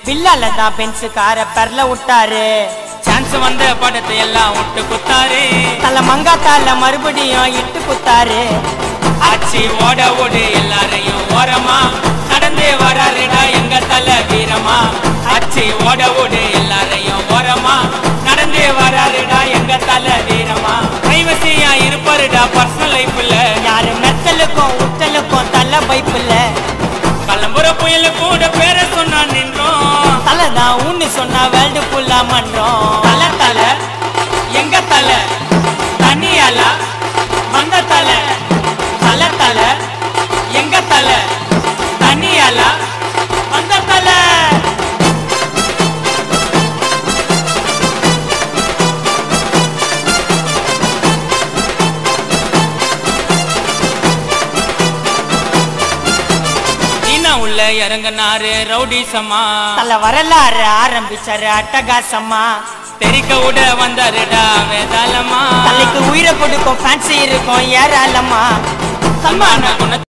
வில்லால தான் பென்சு கார பெர்ல விட்டாரு சான்ஸ் வந்த படத்தை எல்லாம் விட்டு குத்தாரு தல மங்காத்தால மறுபடியும் இட்டு குத்தாரு ஆச்சி ஓட ஓடு எல்லாரையும் ஓரமா நடந்தே வராருடா எங்க தல வீரமா ஆச்சி ஓட ஓடு எல்லாரையும் ஓரமா நடந்தே வராருடா எங்க தல வீரமா கைவசியா இருப்பாருடா பர்சனல் லைஃப்ல யாரு மெத்தலுக்கும் உத்தலுக்கும் தல பைப்புல கலம்புற புயல கூட பேர சொன்னா நின்றோம் தலை தான் உன்னு சொன்னா வேர்ல்டு ஃபுல்லா மன்றோம் தல தல எங்க தல தனியால வந்த தல தல தல எங்க தல தனியால வந்த தல சீனா உள்ள இறங்கினாரு ரவுடி சமா தல வரலாறு ஆரம்பிச்சாரு அட்டகாசமா தெரிக்க விட வந்தாருடா வேதாளமா தலைக்கு உயிரை கொடுக்கும் ஃபேன்சி இருக்கும் ஏராளமா சல்மான குண